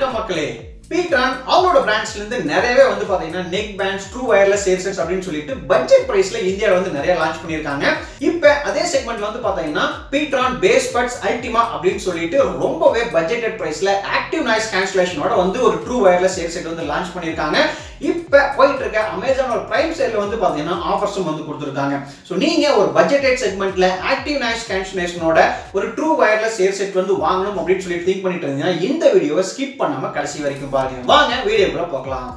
வணக்கம் மக்களே பீட்ரான் அவங்களோட பிராண்ட்ஸ்ல இருந்து நிறையவே வந்து பாத்தீங்கன்னா neck bands true wireless earsets அப்படின்னு சொல்லிட்டு பட்ஜெட் பிரைஸ்ல இந்தியாவில் வந்து நிறைய லான்ச் பண்ணியிருக்காங்க இப்போ அதே செக்மெண்ட்ல வந்து பாத்தீங்கன்னா பீட்ரான் பேஸ் பட்ஸ் அல்டிமா அப்படின்னு சொல்லிட்டு ரொம்பவே பட்ஜெட்டட் பிரைஸ்ல ஆக்டிவ் நாய்ஸ் கேன்சலேஷனோட வந்து ஒரு ட்ரூ வயர்லெஸ் இயர்செட் வந்து லான்ச் பண்ணியிருக்காங்க இப்போ போயிட்டு இருக்க அமேசானோட பிரைம் சேல்ல வந்து பாத்தீங்கன்னா ஆஃபர்ஸும் வந்து கொடுத்துருக்காங்க ஸோ நீங்க ஒரு பட்ஜெட்டட் செக்மெண்ட்ல ஆக்டிவ் நாய்ஸ் கேன்சலேஷனோட ஒரு ட்ரூ வயர்லெஸ் இயர்செட் வந்து வாங்கணும் அப்படின்னு சொல்லி திங்க் பண்ணிட்டு இருந்தீங்கன்னா இந்த வீடியோவை ஸ்கிப் பண்ணாம கடைசி வரைக்கும் பாருங்க வாங்க வீடியோக்குள்ள போகலாம்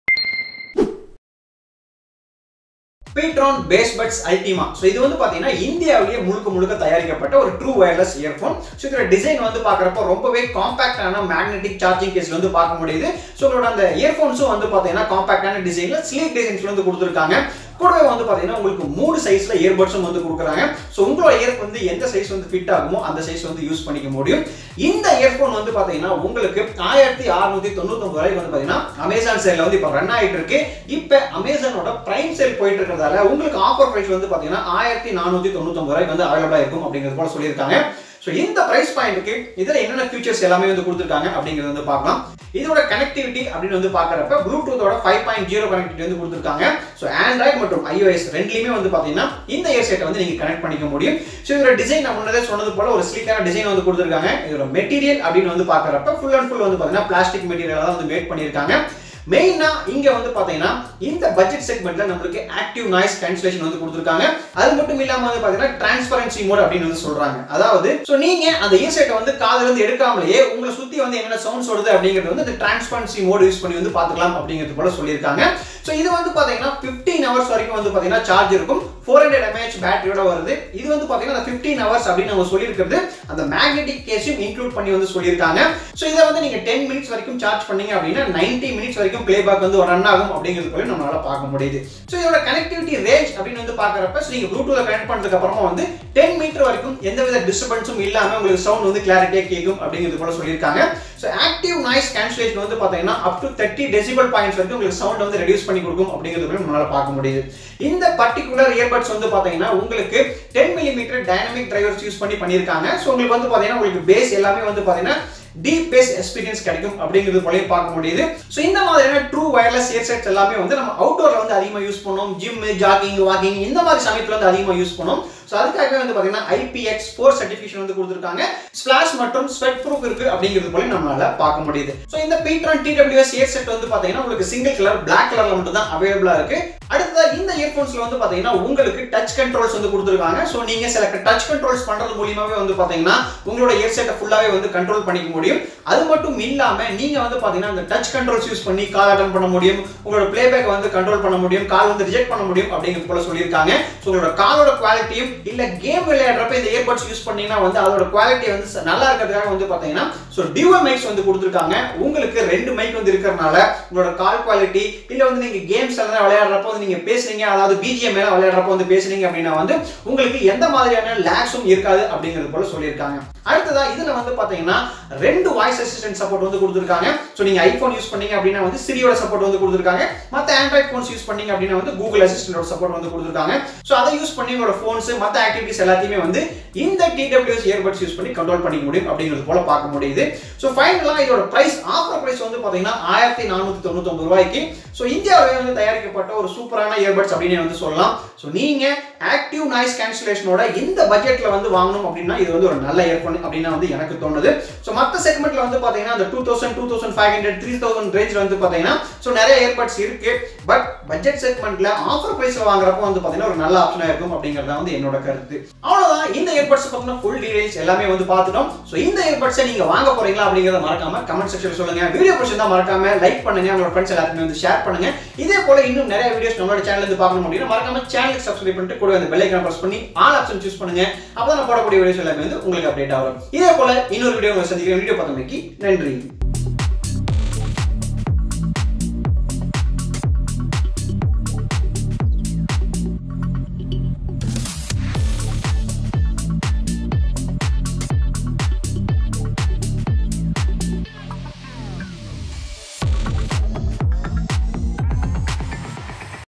Ptron bass buds Ultima so இது வந்து பார்த்தீங்கன்னா இந்தியாவிலேயே முழுக்க முழுக்க தயாரிக்கப்பட்ட ஒரு ட்ரூ வயர்லெஸ் இயர்ஃபோன் ஸோ இதோட டிசைன் வந்து பார்க்குறப்போ ரொம்பவே காம்பாக்டான மேக்னெட்டிக் சார்ஜிங் கேஸ் வந்து பார்க்க முடியுது ஸோ உங்களோட அந்த இயர்ஃபோன்ஸும் வந்து பார்த்தீங்கன்னா காம்பாக்டான டிசைனில் ஸ்லீக் டிசைன்ஸ் வந்து கொடுத்துருக்காங்க கூடவே வந்து பார்த்தீங்கன்னா உங்களுக்கு மூணு சைஸில் இயர்பட்ஸும் வந்து கொடுக்குறாங்க ஸோ உங்களோட இயர் வந்து எந்த சைஸ் வந்து ஃபிட் ஆகுமோ அந்த சைஸ் வந்து யூஸ் பண்ணிக்க முடியும் இந்த இயர்ஃபோன் வந்து பார்த்தீங்கன்னா உங்களுக்கு ஆயிரத்தி அறுநூத்தி தொண்ணூத்தொம்பது ரூபாய்க்கு வந்து பார்த்தீங்கன்னா அமேசான் சேலில் வந்து இப்போ ரன் ஆகிட்டு இருக்கு இப்போ அமேசானோட பிரைம் சேல் போயிட்டு இருக்கிறதால உங்களுக்கு ஆஃபர் ப்ரைஸ் வந்து பார்த்தீங்கன்னா ஆயிரத்தி நானூற்றி தொண்ணூத்தொம்பது ரூபாய்க்கு வந்து அவைலபிளாக இருக்கும் அப்படிங்கிறது போல சொல்லியிருக்காங்க ஸோ இந்த பிரைஸ் பாயிண்ட்டுக்கு இதில் என்னென்ன ஃபீச்சர்ஸ் எல்லாமே வந்து கொடுத்துருக்காங்க அப்படிங்கிறது வந்து பார்க்கலாம் இதோட கனெக்டிவிட்டி அப்படின்னு வந்து பார்க்குறப்ப ப்ளூடூத்தோட ஃபைவ் பாயிண்ட் ஜீரோ கனெக்டிவிட்டி வந்து கொடுத்துருக்காங்க ஸோ ஆண்ட்ராய்ட் மற்றும் ஐஓஎஸ் ரெண்டுலையுமே வந்து பார்த்தீங்கன்னா இந்த இயர் செட்டை வந்து நீங்கள் கனெக்ட் பண்ணிக்க முடியும் ஸோ இதோட டிசைன் நான் முன்னதே சொன்னது போல ஒரு ஸ்லீக்கான டிசைன் வந்து கொடுத்துருக்காங்க இதோட மெட்டீரியல் அப்படின்னு வந்து பார்க்குறப்ப ஃபுல் அண்ட் ஃபுல் வந்து பார்த்தீங்கன்னா பிளாஸ்டிக் மெட்டீரியலாக தான் வந்து மேட் பண்ணியிருக்காங்க மெயினா இங்க வந்து பாத்தீங்கன்னா இந்த பட்ஜெட் செக்மெண்ட்ல நம்மளுக்கு ஆக்டிவ் நாய்ஸ் கேன்சலேஷன் வந்து கொடுத்துருக்காங்க அது மட்டும் இல்லாம வந்து பாத்தீங்கன்னா டிரான்ஸ்பரன்சி மோட் அப்படின்னு வந்து சொல்றாங்க அதாவது சோ நீங்க அந்த இயர்செட்டை வந்து காதுல இருந்து எடுக்காமலேயே உங்களை சுத்தி வந்து என்னென்ன சவுண்ட்ஸ் வருது அப்படிங்கிறது வந்து இந்த டிரான்ஸ்பரன்சி மோட் யூஸ் பண்ணி வந்து பாத்துக்கலாம் அப்படிங்கிறது போல சொல்லியிருக்காங்க ஸோ இது வந்து பாத்தீங்கன்னா ஃபிஃப்டீன் ஹவர்ஸ் வரைக்கும் வந்து பாத்தீங்கன்னா சார்ஜ் இருக்கும் ஃபோர் ஹண்ட்ரட் எம்ஏஹெச் பேட்டரியோட வருது இது வந்து பாத்தீங்கன்னா அந்த ஃபிஃப்டீன் ஹவர்ஸ் அப்படின்னு அவங்க சொல்லியிருக்கிறது அந்த மேக்னெட்டிக் கேஸையும் இன்க்ளூட் பண்ணி வந்து சொல்லியிருக்காங்க ஸோ இதை வந்து நீங்க டென் மினிட்ஸ் வரைக்கும் சார்ஜ் பண்ணீங்க அப்படின்னா நைன்டி மினிட்ஸ் வரைக்கும் பிளே பேக் வந்து ரன் ஆகும் அப்படிங்கிறது போல நம்மளால பார்க்க முடியுது ஸோ இதோட கனெக்டிவிட்டி ரேஞ்ச் அப்படின்னு வந்து பார்க்குறப்ப ஸோ நீங்க ப்ளூடூத்ல கனெக்ட் பண்ணதுக்கு அப்புறமா வந்து டென் மீட்டர் வரைக்கும் எந்தவித டிஸ்டர்பன்ஸும் இல்லாம உங்களுக்கு சவுண்ட் வந்து கிளாரிட்டியாக கேட்கும் அப்படிங்கிறது போல சொல்லியிருக்காங்க ஸோ ஆக்டிவ் நாய்ஸ் கேன்சலேஷன் வந்து பார்த்தீங்கன்னா up to thirty decibel points வரைக்கும் உங்களுக்கு சவுண்ட் வந்து ரெடியூஸ் பண்ணி கொடுக்கும் அப்படிங்கிறது நம்மளால பார்க்க முடியுது இந்த பர்டிகுலர் இயர்பட்ஸ் வந்து பார்த்தீங்கன்னா உங்களுக்கு ten millimetre dynamic drivers use பண்ணி பண்ணியிருக்காங்க ஸோ உங்களுக்கு வந்து பார்த்தீங்கன்னா உங்களுக்கு பேஸ் எல்லாமே வந்து பார்த்தீங்கன்னா டீப் பேஸ் எக்ஸ்பீரியன்ஸ் கிடைக்கும் அப்படிங்கிறது போலயும் பார்க்க முடியுது ஸோ இந்த மாதிரியான ட்ரூ வயர்லெஸ் இயர்செட்ஸ் எல்லாமே வந்து நம்ம அவுட்டோர்ல வந்து அதிகமாக யூஸ் பண்ணோம் ஜிம் ஜாகிங் வாக்கிங் இந்த மாதிரி சமயத்தில் வந்து அதிகமாக யூஸ் பண்ணோம் ஸோ அதுக்காகவே வந்து பார்த்தீங்கன்னா ஐபிஎக்ஸ் ஃபோர் சர்டிஃபிகேஷன் வந்து கொடுத்துருக்காங்க ஸ்பிளாஷ் மற்றும் ஸ்வெட் ப்ரூஃப் இருக்கு அப்படிங்கிறது போல நம்மளால பார்க்க முடியுது ஸோ இந்த பீட்ரான் டிடபிள்யூஎஸ் இயர் செட் வந்து பார்த்தீங்கன்னா உங்களுக்கு சிங்கிள் கலர் பிளாக் கலர்ல மட்டும் தான் அவைலபிளா இருக்கு அடுத்ததா இந்த இயர்ஃபோன்ஸ்ல வந்து பார்த்தீங்கன்னா உங்களுக்கு டச் கண்ட்ரோல்ஸ் வந்து கொடுத்துருக்காங்க ஸோ நீங்க சில டச் கண்ட்ரோல்ஸ் பண்றது மூலியமாவே வந்து பார்த்தீங்கன்னா உங்களோட இயர் செட்டை ஃபுல்லாவே வந்து கண்ட்ரோல் பண்ணிக்க முடியும் அது மட்டும் இல்லாம நீங்க வந்து பார்த்தீங்கன்னா அந்த டச் கண்ட்ரோல்ஸ் யூஸ் பண்ணி கால் அட்டன் பண்ண முடியும் உங்களோட பிளேபேக் வந்து கண்ட்ரோல் பண்ண முடியும் கால் வந்து ரிஜெக்ட் பண்ண முடியும் அப்படிங்கிறது போல சொல்லியிருக்காங்க ஸோ உங்களோட காலோட குவாலிட்டியும் இல்ல கேம் விளையாடுறப்ப இந்த இயர்பட்ஸ் யூஸ் பண்ணீங்கன்னா வந்து அதோட குவாலிட்டி வந்து ச- நல்லா இருக்கிறதுக்காக வந்து பாத்தீங்கன்னா ஸோ டியூவல் மைக்ஸ் வந்து கொடுத்துருக்காங்க உங்களுக்கு ரெண்டு மைக் வந்து இருக்கிறனால உங்களோட கால் குவாலிட்டி இல்ல வந்து நீங்க கேம்ஸ் எல்லாம் விளையாடுறப்போ வந்து நீங்க பேசுறீங்க அதாவது பிஜிஎம் எல்லாம் விளையாடுறப்போ வந்து பேசுறீங்க அப்படின்னா வந்து உங்களுக்கு எந்த மாதிரியான லேக்ஸும் இருக்காது அப்படிங்கிறது போல சொல்லியிருக்காங்க அடுத்ததா இதுல வந்து பாத்தீங்கன்னா ரெண்டு வாய்ஸ் அசிஸ்டன்ட் சப்போர்ட் வந்து கொடுத்துருக்காங்க ஸோ நீங்க ஐபோன் யூஸ் பண்ணீங்க அப்படின்னா வந்து சிரியோட சப்போர்ட் வந்து கொடுத்துருக்காங்க மற்ற ஆண்ட்ராய்ட் ஃபோன்ஸ் யூஸ் பண்ணீங்க அப்படின்னா வந்து கூகுள் அசிஸ்டன்டோட சப்போர்ட் வந்து கொடுத்துருக்காங்க ஸோ அதை யூஸ் பண்ணி உங்களோட ஃபோன்ஸ் மற்ற ஆக்டிவிட்டிஸ் எல்லாத்தையுமே வந்து இந்த டிடபிள்யூஎஸ் இயர்பட்ஸ் யூஸ் பண்ணி கண்ட்ரோல் பண்ணிக்க முடியும் அப்படிங்கிறது போல பார்க்க முடியுது ஸோ ஃபைனலாக இதோட பிரைஸ் ஆஃபர் பிரைஸ் வந்து பார்த்தீங்கன்னா ஆயிரத்தி நானூற்றி தொண்ணூத்தொம்பது ரூபாய்க்கு ஸோ இந்தியாவிலே வந்து தயாரிக்கப்பட்ட ஒரு சூப்பரான இயர்பட்ஸ் அப்படின்னு வந்து சொல்லலாம் ஸோ நீங்க ஆக்டிவ் நாய்ஸ் கேன்சலேஷனோட இந்த பட்ஜெட்ல வந்து வாங்கணும் அப்படின்னா இது வந்து ஒரு நல்ல இயர்ஃபோன் அப்படின்னா வந்து எனக்கு தோணுது ஸோ மற்ற செக்மெண்ட்ல வந்து பார்த்தீங்கன்னா அந்த two thousand two thousand five hundred three thousand ரேஞ்சில் வந்து பார்த்தீங்கன்னா ஸோ நிறைய இயர்பட்ஸ் இருக்கு பட் பட்ஜெட் செக்மெண்ட்ல ஆஃபர் பிரைஸ்ல வாங்குறப்போ வந்து பார்த்தீங்கன்னா ஒரு நல்ல ஆப்ஷனா இருக்கும் அப்படிங்கிறது வந்து என்னோட கருத்து அவ்வளவுதான் இந்த இயர்பட்ஸ் பத்தின ஃபுல் டீடைல்ஸ் எல்லாமே வந்து பார்த்துட்டோம் ஸோ இந்த இயர்பட்ஸை நீங்க வாங்க போறீங்களா அப்படிங்கறத மறக்காம கமெண்ட் செக்ஷன் சொல்லுங்க வீடியோ பிடிச்சிருந்தா மறக்காம லைக் பண்ணுங்க உங்களோட ஃப்ரெண்ட்ஸ் எல்லாருமே வந்து ஷேர் பண்ணுங்க இதே போல இன்னும் நிறைய வீடியோஸ் நம்மளோட சேனல் இருந்து பார்க்கணும் அப்படின்னா மறக்காம சேனலுக்கு சப்ஸ்கிரைப் பண்ணிட்டு கூட அந்த பெல் ஐக்கான பிரஸ் பண்ணி ஆல் ஆப்ஷன் சூஸ் பண்ணுங்க அப்பதான் நான் போடக்கூடிய வீடியோஸ் எல்லாமே வந்து உங்களுக்கு அப்டேட் ஆகும் இதே போல இன்னொரு வீடியோ உங்களை சந்திக்கிற வீடியோ பார்த்தமைக்கு நன்றி